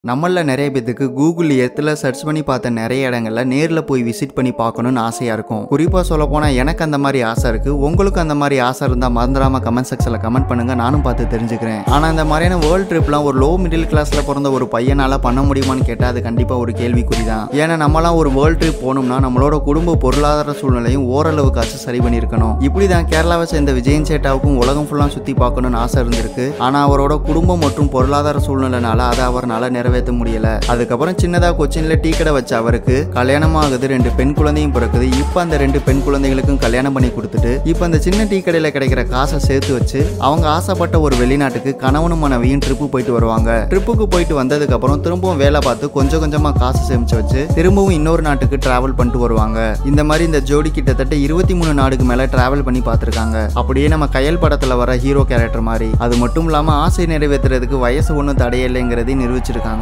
நம்மள நிறைய பேத்துக்கு கூகுள் எர்த்தில் சர்ச் பண்ணி பார்த்த நிறைய இடங்கள்ல நேரில் போய் விசிட் பண்ணி பார்க்கணும்னு ஆசையாக இருக்கும் குறிப்பாக சொல்ல போனால் எனக்கு அந்த மாதிரி ஆசை இருக்குது உங்களுக்கு அந்த மாதிரி ஆசை இருந்தால் மறந்துடாம கமெண்ட் செக்ஷனில் கமெண்ட் பண்ணுங்க நானும் பார்த்து தெரிஞ்சுக்கிறேன் ஆனால் இந்த மாதிரியான வேர்ல்ட் ட்ரிப்லாம் ஒரு லோ மிடில் கிளாஸில் பிறந்த ஒரு பையனால் பண்ண முடியுமான்னு கேட்டால் அது கண்டிப்பாக ஒரு கேள்விக்குறி தான் ஏன்னா நம்மலாம் ஒரு வேர்ல்ட் ட்ரிப் போகணும்னா நம்மளோட குடும்ப பொருளாதார சூழ்நிலையும் ஓரளவுக்காச்சும் சரி பண்ணியிருக்கணும் இப்படி தான் கேரளாவை சேர்ந்த விஜயன் சேட்டாவுக்கும் உலகம் ஃபுல்லாக சுற்றி பார்க்கணும்னு ஆசை இருந்திருக்கு ஆனால் அவரோட குடும்பம் மற்றும் பொருளாதார சூழ்நிலைனால அதை அவரால் நிறைவேற்ற முடியல அதுக்கப்புறம் சின்னதாக கொச்சின்ல டீ கடை வச்ச அவருக்கு கல்யாணம் ஆகுது ரெண்டு பெண் குழந்தையும் பிறக்குது இப்போ அந்த ரெண்டு பெண் குழந்தைகளுக்கும் கல்யாணம் பண்ணி கொடுத்துட்டு இப்போ அந்த சின்ன டீ கடையில் கிடைக்கிற காசை சேர்த்து வச்சு அவங்க ஆசைப்பட்ட ஒரு வெளிநாட்டுக்கு கணவனும் மனைவியும் ட்ரிப்பு போயிட்டு வருவாங்க ட்ரிப்புக்கு போயிட்டு வந்ததுக்கு அப்புறம் திரும்பவும் வேலை பார்த்து கொஞ்சம் கொஞ்சமா காசு சேமிச்சு வச்சு திரும்பவும் இன்னொரு நாட்டுக்கு டிராவல் பண்ணிட்டு வருவாங்க இந்த மாதிரி இந்த ஜோடி கிட்டத்தட்ட இருபத்தி மூணு நாடுக்கு மேல டிராவல் பண்ணி பார்த்துருக்காங்க அப்படியே நம்ம கயல் படத்துல வர ஹீரோ கேரக்டர் மாதிரி அது மட்டும் இல்லாம ஆசை நிறைவேற்றுறதுக்கு வயசு ஒன்றும் தடையில்லைங்கிறதையும் நிரூபிச்சிருக்காங்க